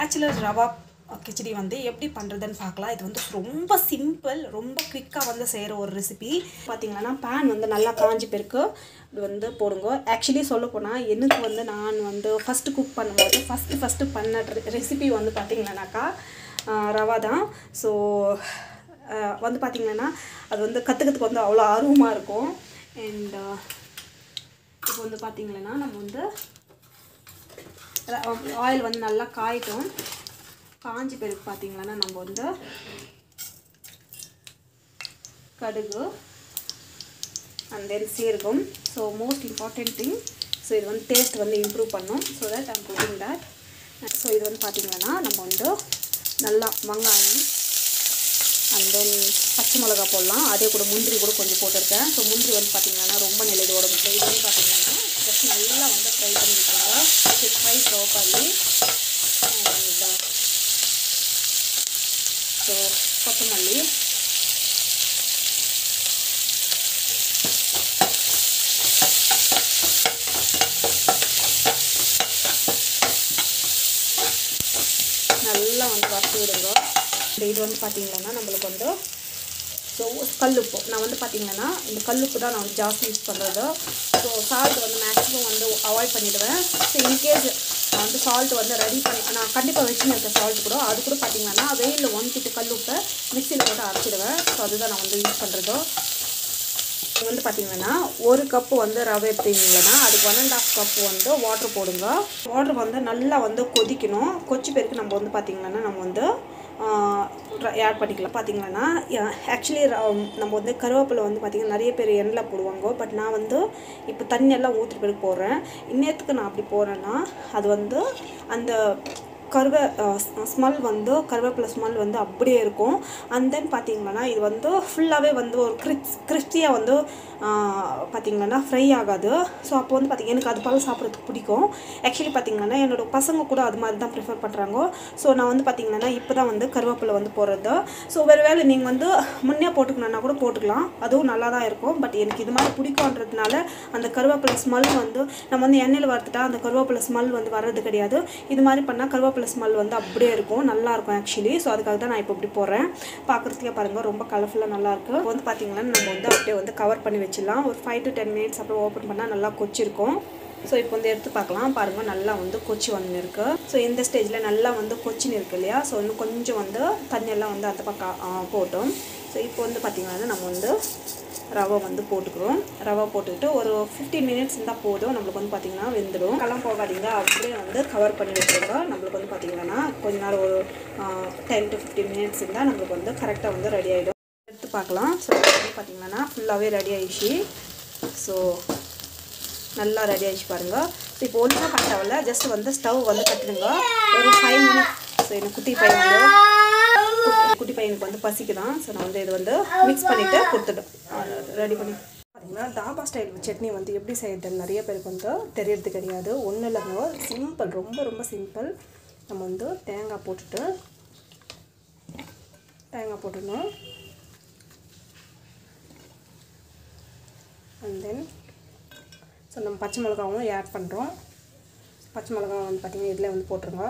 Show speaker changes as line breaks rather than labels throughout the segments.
bachelor rava khichdi வந்து எப்படி பண்ணுறதுன்னு பார்க்கலாம் இது வந்து ரொம்ப சிம்பிள் ரொம்ப குவிக்காக வந்து செய்கிற ஒரு ரெசிபி பார்த்தீங்கன்னா பேன் வந்து நல்லா காஞ்சி பிறகு இது வந்து போடுங்க ஆக்சுவலி சொல்ல போனால் எனக்கு வந்து நான் வந்து ஃபஸ்ட்டு குக் பண்ணும்போது ஃபஸ்ட்டு ஃபஸ்ட்டு பண்ண ரெசிபி வந்து பார்த்தீங்கன்னாக்கா ஆஹ், ரவா தான் ஸோ வந்து பார்த்தீங்கன்னா அது வந்து கற்றுக்கிறதுக்கு வந்து அவ்வளோ ஆர்வமாக இருக்கும் அண்ட் இப்போ வந்து பார்த்தீங்கன்னா நம்ம வந்து ஆயில் வந்து நல்லா காயிட்டும் காஞ்சி பிறகு பார்த்தீங்கன்னா நம்ம வந்து கடுகு அண்ட் தென் சீரகம் so most important thing so இது வந்து டேஸ்ட் வந்து இம்ப்ரூவ் பண்ணும் so that I'm cooking that so இது வந்து பார்த்திங்கன்னா நம்ம வந்து நல்லா வெங்காயம் அண்ட் தென் பச்சை மிளகா போடலாம் அதே கூட முந்திரி கூட கொஞ்சம் போட்டிருக்கேன் ஸோ முந்திரி வந்து பார்த்திங்கன்னா ரொம்ப நல்லது உடம்புக்கு இது வந்து பார்த்திங்கன்னா ஜஸ்ட் நல்லா வந்து ஃப்ரை பண்ணி விட்டுருங்க ஃப்ரை ப்ராப்பர்லி அண்ட் ஸோ கொத்தமல்லி நல்லா வந்து வறுத்து விடுங்க இந்த இது வந்து பார்த்திங்கன்னா நம்மளுக்கு வந்து ஸோ கல்லுப்பு நான் வந்து பார்த்திங்கன்னா இந்த கல்லுப்பு தான் நான் வந்து ஜாஸ்தி யூஸ் பண்ணுறது ஸோ சால்ட் வந்து மேக்ஸிமம் வந்து அவாய்ட் பண்ணிவிடுவேன் ஸோ இன்கேஸ் நான் வந்து சால்ட் வந்து ரெடி பண்ணி நான் கண்டிப்பாக வச்சுன்னு இருக்கேன் சால்ட் கூட அது கூட பார்த்திங்கன்னா வெயிலில் ஒன் கிட்டு கல்லுப்பை மிக்சியில் போட்டு அரைச்சிடுவேன் ஸோ அதுதான் நான் வந்து யூஸ் பண்ணுறது இது வந்து பார்த்தீங்கன்னா ஒரு கப்பு வந்து ரவை எடுத்தீங்கன்னா அதுக்கு ஒன் அண்ட் ஆஃப் கப் வந்து வாட்டர் போடுங்க வாட்டர் வந்து நல்லா வந்து கொதிக்கணும் கொச்சி பேருக்கு நம்ம வந்து பார்த்திங்கன்னா நம்ம வந்து ஆட் பண்ணிக்கலாம் பார்த்தீங்கன்னா ஆக்சுவலி நம்ம வந்து கருவேப்பிலை வந்து பார்த்திங்கன்னா நிறைய பேர் எண்ணெயில் போடுவாங்க பட் நான் வந்து இப்போ தண்ணியெல்லாம் ஊற்றி பிறகு போடுறேன் இன்னத்துக்கு நான் அப்படி போடுறேன்னா அது வந்து அந்த கருவே ஸ்மெல் வந்து கருவேப்பிலை ஸ்மெல் வந்து அப்படியே இருக்கும் அண்ட் தென் பார்த்தீங்கன்னா இது வந்து ஃபுல்லாகவே வந்து ஒரு கிரிஸ் கிறிஸ்பியாக வந்து பார்த்தீங்கன்னா ஃப்ரை ஆகாது ஸோ அப்போ வந்து பார்த்திங்க எனக்கு அது போல் சாப்பிட்றதுக்கு பிடிக்கும் ஆக்சுவலி பார்த்தீங்கன்னா என்னோட பசங்க கூட அது மாதிரி தான் ப்ரிஃபர் பண்ணுறாங்க ஸோ நான் வந்து பார்த்தீங்கன்னா இப்போ தான் வந்து கருவேப்பிலை வந்து போடுறது ஸோ வேறு வேலை நீங்கள் வந்து முன்னே போட்டுக்கணுன்னா கூட போட்டுக்கலாம் அதுவும் நல்லா தான் இருக்கும் பட் எனக்கு இது மாதிரி பிடிக்கும்ன்றதுனால அந்த கருவேப்பிலை ஸ்மெல் வந்து நம்ம வந்து எண்ணெயில் வறுத்துட்டா அந்த கருவேப்பிலை ஸ்மெல் வந்து வர்றது கிடையாது இது மாதிரி பண்ணால் கருவேப்பிலை ஸ்மெல் வந்து அப்படியே இருக்கும் நல்லா இருக்கும் ஆக்சுவலி ஸோ அதுக்காக தான் நான் இப்போ இப்படி போடுறேன் பார்க்குறதுக்கே பாருங்கள் ரொம்ப கலர்ஃபுல்லாக நல்லா இருக்கு இப்போ வந்து பார்த்தீங்கன்னா நம்ம வந்து அப்படியே வந்து கவர் பண்ணி வச்சிடலாம் ஒரு ஃபைவ் டு டென் மினிட்ஸ் அப்புறம் ஓப்பன் பண்ணால் நல்லா கொச்சிருக்கும் ஸோ இப்போ வந்து எடுத்து பார்க்கலாம் பாருங்கள் நல்லா வந்து கொச்சி வந்து இருக்கு ஸோ இந்த ஸ்டேஜில் நல்லா வந்து கொச்சின்னு இருக்கு இல்லையா ஸோ இன்னும் கொஞ்சம் வந்து தண்ணியெல்லாம் வந்து அந்த பக்கம் ஆ, போட்டோம் ஸோ இப்போ வந்து பார்த்திங்கன்னா நம்ம வந்து ரவை வந்து போட்டுக்கிறோம் ரவை போட்டுக்கிட்டு ஒரு ஃபிஃப்டீன் மினிட்ஸ் இருந்தால் போதும் நம்மளுக்கு வந்து பார்த்திங்கன்னா வெந்துடும் களம் போகாதீங்க அப்படியே வந்து கவர் பண்ணி வச்சுருங்க நம்மளுக்கு வந்து பார்த்திங்கன்னா கொஞ்ச நேரம் ஒரு டென் டு ஃபிஃப்டீன் மினிட்ஸ் இருந்தால் நம்மளுக்கு வந்து கரெக்டாக வந்து ரெடி ஆகிடும் எடுத்து பார்க்கலாம் ஸோ வந்து பார்த்திங்கன்னா ஃபுல்லாகவே ரெடி ஆயிடுச்சு ஸோ நல்லா ரெடி ஆயிடுச்சு பாருங்கள் ஸோ இப்போ ஒன்றும் பண்ண தேவையில்ல ஜஸ்ட் வந்து ஸ்டவ் வந்து கட்டிடுங்க ஒரு ஃபைவ் மினிட்ஸ் ஸோ எனக்கு குட்டி பையன் வந்து குட்டி- குட்டி பையனுக்கு வந்து பசிக்குதான் ஸோ நான் வந்து இது வந்து மிக்ஸ் பண்ணிவிட்டு கொடுத்துட்டோம் ரெடி பண்ணி பார்த்தீங்கன்னா தாபா ஸ்டைல் சட்னி வந்து எப்படி செய்யறதுன்னு நிறைய பேருக்கு வந்து தெரியறது கிடையாது ஒன்றும் இல்லைங்க சிம்பிள் ரொம்ப ரொம்ப சிம்பிள் நம்ம வந்து தேங்காய் போட்டுட்டு தேங்காய் போட்டுடணும் அண்ட் தென் ஸோ நம்ம பச்சை மிளகாவும் ஆட் பண்ணுறோம் பச்சை மிளகா வந்து பார்த்திங்கன்னா இதில் வந்து போட்டுருங்க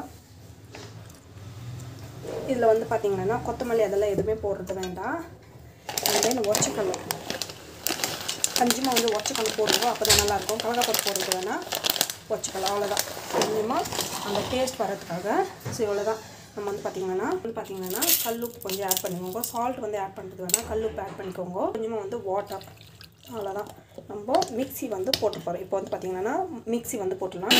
இதில் வந்து பார்த்திங்கன்னா கொத்தமல்லி அதெல்லாம் எதுவுமே போடுறது வேண்டாம் அண்ட் தென் ஒச்சக்கல் கொஞ்சமாக வந்து ஒச்சக்கல் போடுங்க அப்போ தான் நல்லாயிருக்கும் கடலைப்பருப்பு போடுறது வேணாம் ஒச்சக்கல் அவ்வளோதான் கொஞ்சமாக அந்த டேஸ்ட் வரதுக்காக ஸோ இவ்வளோதான் நம்ம வந்து பார்த்திங்கன்னா வந்து பார்த்திங்கன்னா கல்லுப்பு கொஞ்சம் ஆட் பண்ணிக்கோங்க சால்ட் வந்து ஆட் பண்ணுறது வேணாம் கல்லுப்பு ஆட் பண்ணிக்கோங்க கொஞ்சமாக வந்து வாட்டர் அவ்வளோதான் நம்ம மிக்ஸி வந்து போட்டு போகிறோம் இப்போ வந்து பார்த்திங்கன்னா மிக்ஸி வந்து போட்டுடலாம்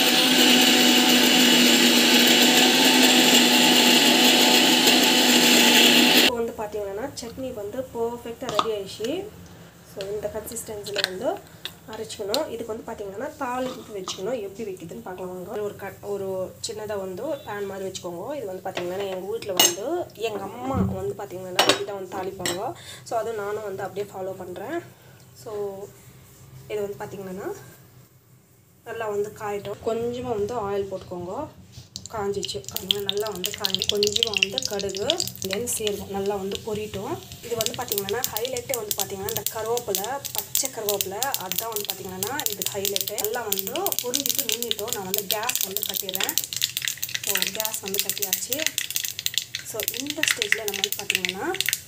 இப்போ வந்து பார்த்தீங்கன்னா சட்னி வந்து பர்ஃபெக்டாக ரெடி ஆயிடுச்சு ஸோ இந்த கன்சிஸ்டன்சியில் வந்து அரைச்சிக்கணும் இதுக்கு வந்து பார்த்தீங்கன்னா தாளிப்பு வச்சுக்கணும் எப்படி வைக்குதுன்னு பார்க்கலாம் வாங்க ஒரு கட் ஒரு சின்னதாக வந்து ஒரு பேன் மாதிரி வச்சுக்கோங்க இது வந்து பார்த்தீங்கன்னா எங்கள் வீட்டில் வந்து எங்கள் அம்மா வந்து பார்த்தீங்கன்னா இப்படி தான் வந்து தாளிப்பாங்க ஸோ அதுவும் நானும் வந்து அப்படியே ஃபாலோ பண்ணுறேன் ஸோ இது வந்து பார்த்தீங்கன்னா நல்லா வந்து காயட்டும் கொஞ்சமாக வந்து ஆயில் போட்டுக்கோங்க காஞ்சிச்சு பார்த்தீங்கன்னா நல்லா வந்து காஞ்சி கொஞ்சமாக வந்து கடுகு தென் சீரகம் நல்லா வந்து பொரிட்டும் இது வந்து பார்த்தீங்கன்னா ஹைலைட்டே வந்து பார்த்தீங்கன்னா இந்த கருவேப்பிலை பச்சை கருவேப்பிலை அதுதான் வந்து பார்த்தீங்கன்னா இது ஹைலைட்டு நல்லா வந்து பொரிஞ்சிட்டு நின்றுட்டோம் நான் வந்து கேஸ் வந்து கட்டிடுறேன் ஸோ கேஸ் வந்து கட்டியாச்சு ஸோ இந்த ஸ்டேஜில் நம்ம வந்து பார்த்திங்கன்னா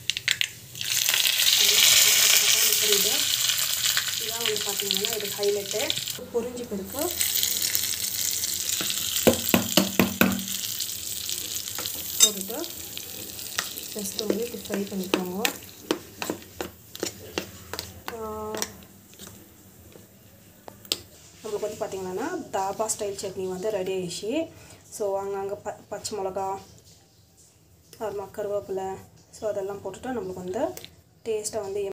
புரியுது இதான் வந்து பார்த்திங்கன்னா இது ஹைலைட்டு பொரிஞ்சு பிறகு போட்டுட்டு ஜஸ்ட் வந்து இப்படி ஃப்ரை பண்ணிக்கோங்க ஆஹ் நம்மளுக்கு வந்து பார்த்திங்கன்னா தாபா ஸ்டைல் சட்னி வந்து ரெடி ஆயிடுச்சு ஸோ அங்கங்கே ப பச்சை மிளகா அப்புறமா கருவேப்பிலை ஸோ அதெல்லாம் போட்டுட்டு நம்மளுக்கு வந்து டேஸ்ட்டாக வந்து